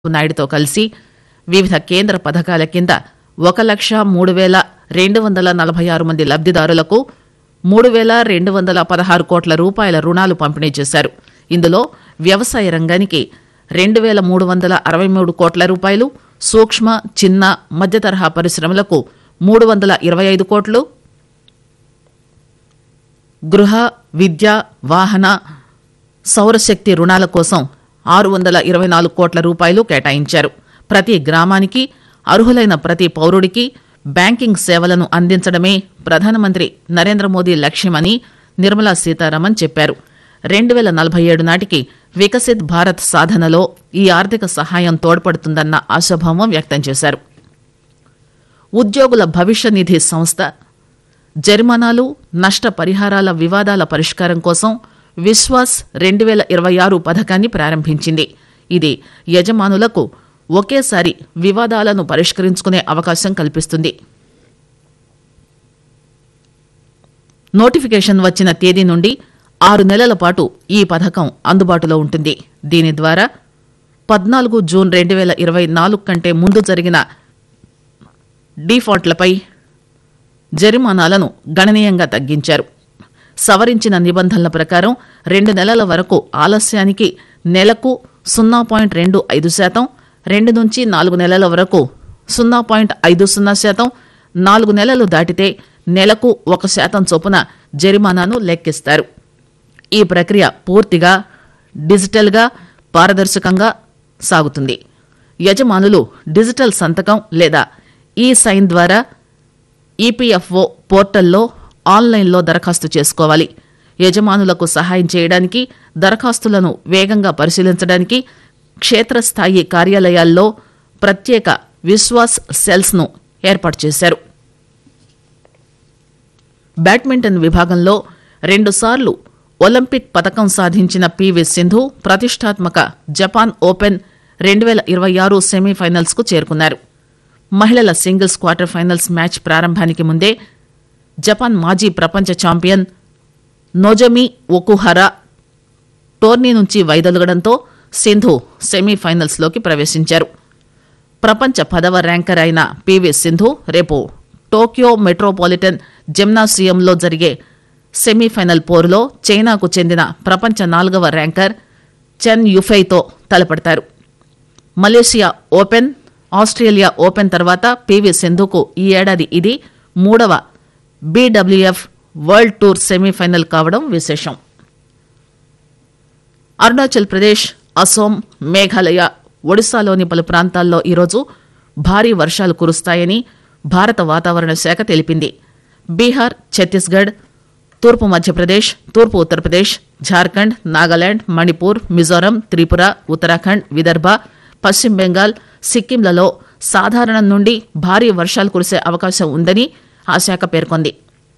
నాయుడుతో కలిసి వివిధ కేంద్ర పథకాల కింద ఒక లక్ష మూడు వేల రెండు వందల నలభై ఆరు మంది లబ్దిదారులకు మూడు వేల రెండు వందల పదహారు కోట్ల రూపాయల రుణాలు పంపిణీ చేశారు ఇందులో వ్యవసాయ రంగానికి రెండు వేల మూడు వందల అరవై మూడు కోట్ల రూపాయలు సూక్ష్మ చిన్న మధ్య తరహా పరిశ్రమలకు మూడు వందల ఇరవై ఐదు కోట్లు గృహ విద్య వాహన సౌరశక్తి రుణాల కోసం ఆరు వందల ఇరవై నాలుగు కోట్ల రూపాయలు కేటాయించారు ప్రతి గ్రామానికి అర్హులైన ప్రతి పౌరుడికి బ్యాంకింగ్ సేవలను అందించడమే ప్రధానమంత్రి నరేంద్ర మోదీ లక్ష్యమని నిర్మలా సీతారామన్ చెప్పారు రెండు వేల నలభై ఏడు నాటికి వికసిత్ భారత్ సాధనలో ఈ ఆర్థిక సహాయం తోడ్పడుతుందన్న ఆశాభావం వ్యక్తం చేశారు ఉద్యోగుల భవిష్య నిధి సంస్థ జరిమానాలు నష్ట పరిహారాల వివాదాల పరిష్కారం కోసం విశ్వాస్ రెండు వేల ఇరవై ఆరు పథకాన్ని ప్రారంభించింది ఇది యజమానులకు ఒకేసారి వివాదాలను పరిష్కరించుకునే అవకాశం కల్పిస్తుంది నోటిఫికేషన్ వచ్చిన తేదీ నుండి ఆరు నెలల పాటు ఈ పథకం అందుబాటులో ఉంటుంది దీని ద్వారా పద్నాలుగు జూన్ రెండు వేల ఇరవై నాలుగు కంటే ముందు జరిగిన డీఫాల్ట్లపై జరిమానాలను గణనీయంగా తగ్గించారు సవరించిన నిబంధనల ప్రకారం రెండు నెలల వరకు ఆలస్యానికి నెలకు సున్నా పాయింట్ రెండు ఐదు శాతం రెండు నుంచి నాలుగు నెలల వరకు సున్నా పాయింట్ ఐదు సున్నా శాతం నాలుగు నెలలు దాటితే నెలకు ఒక శాతం చొప్పున జరిమానాను లెక్కిస్తారు ఈ ప్రక్రియ పూర్తిగా డిజిటల్గా పారదర్శకంగా సాగుతుంది యజమానులు డిజిటల్ సంతకం లేదా ఈ సైన్ ద్వారా ఈపీఎఫ్ఓ పోర్టల్లో ఆన్లైన్లో దరఖాస్తు చేసుకోవాలి యజమానులకు సహాయం చేయడానికి దరఖాస్తులను వేగంగా పరిశీలించడానికి క్షేత్రస్థాయి కార్యాలయాల్లో ప్రత్యేక విశ్వాస్ సెల్స్ను ఏర్పాటు చేశారు బ్యాడ్మింటన్ విభాగంలో రెండుసార్లు ఒలింపిక్ పతకం సాధించిన పీవీ సింధు ప్రతిష్టాత్మక జపాన్ ఓపెన్ రెండు వేల ఇరవై ఆరు సెమీఫైనల్స్ కు చేరుకున్నారు మహిళల సింగిల్స్ క్వార్టర్ ఫైనల్స్ మ్యాచ్ ప్రారంభానికి ముందే జపాన్ మాజీ ప్రపంచ ఛాంపియన్ నోజమి ఒకుహరా టోర్నీ నుంచి వైదొలగడంతో సింధు సెమీఫైనల్స్లోకి ప్రవేశించారు ప్రపంచ పదవ ర్యాంకర్ అయిన పీవీ సింధు రేపు టోక్యో మెట్రోపాలిటన్ జిమ్నాసియంలో జరిగే సెమీఫైనల్ పోరులో చైనాకు చెందిన ప్రపంచ నాలుగవ ర్యాంకర్ చెన్ యుఫైతో తలపడతారు మలేషియా ఓపెన్ ఆస్ట్రేలియా ఓపెన్ తర్వాత పీవీ సింధుకు ఈ ఏడాది ఇది మూడవ బీడబ్ల్యూఎఫ్ వరల్డ్ టూర్ సెమీఫైనల్ కావడం విశేషం అరుణాచల్ ప్రదేశ్ అసోం మేఘాలయ ఒడిశాలోని పలు ప్రాంతాల్లో ఈరోజు భారీ వర్షాలు కురుస్తాయని భారత వాతావరణ శాఖ తెలిపింది బీహార్ ఛత్తీస్గఢ్ తూర్పు మధ్యప్రదేశ్ తూర్పు ఉత్తరప్రదేశ్ ఝార్ఖండ్ నాగాలాండ్ మణిపూర్ మిజోరం త్రిపుర ఉత్తరాఖండ్ విదర్భ పశ్చిమ బెంగాల్ సిక్కింలలో సాధారణం నుండి భారీ వర్షాలు కురిసే అవకాశం ఉందని ఆ శాఖ పేర్కొంది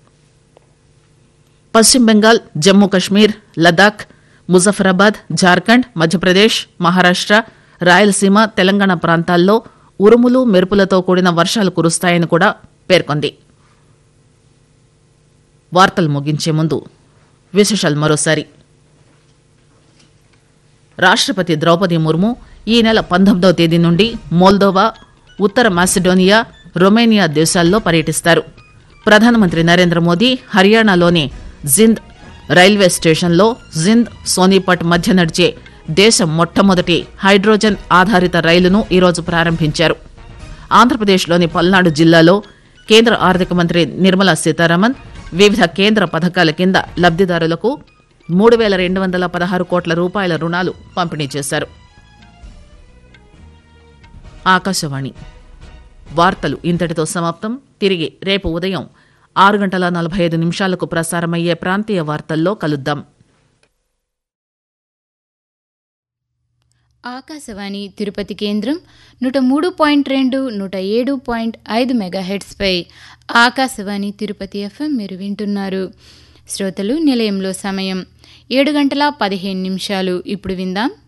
పశ్చిమ బెంగాల్ జమ్మూ కశ్మీర్ లదాఖ్ ముజఫరాబాద్ జార్ఖండ్ మధ్యప్రదేశ్ మహారాష్ట్ర రాయలసీమ తెలంగాణ ప్రాంతాల్లో ఉరుములు మెరుపులతో కూడిన వర్షాలు కురుస్తాయని కూడా పేర్కొంది వార్తలు ముగించే ముందు విశేషాలు మరోసారి రాష్ట్రపతి ద్రౌపది ముర్ము ఈ నెల పంతొమ్మిదవ తేదీ నుండి మోల్దోవా ఉత్తర మాసిడోనియా రొమేనియా దేశాల్లో పర్యటిస్తారు ప్రధానమంత్రి నరేంద్ర మోదీ హర్యానాలోని జింద్ రైల్వే స్టేషన్లో జింద్ సోనీపట్ మధ్య నడిచే దేశ మొట్టమొదటి హైడ్రోజన్ ఆధారిత రైలును ఈరోజు ప్రారంభించారు ఆంధ్రప్రదేశ్లోని పల్నాడు జిల్లాలో కేంద్ర ఆర్థిక మంత్రి నిర్మలా సీతారామన్ వివిధ కేంద్ర పథకాల కింద లబ్దిదారులకు మూడు వేల రెండు వందల పదహారు కోట్ల రూపాయల రుణాలు పంపిణీ చేశారు ఆకాశవాణి వార్తలు ఇంతటితో సమాప్తం తిరిగి రేపు ఉదయం ఆరు గంటల నలభై ఐదు నిమిషాలకు ప్రసారమయ్యే ప్రాంతీయ వార్తల్లో కలుద్దాం ఆకాశవాణి తిరుపతి కేంద్రం నూట మూడు పాయింట్ రెండు నూట ఏడు పాయింట్ ఐదు మెగాహెడ్స్పై ఆకాశవాణి తిరుపతి ఎఫ్ఎం మీరు వింటున్నారు శ్రోతలు నిలయంలో సమయం ఏడు గంటల పదిహేను నిమిషాలు ఇప్పుడు విందాం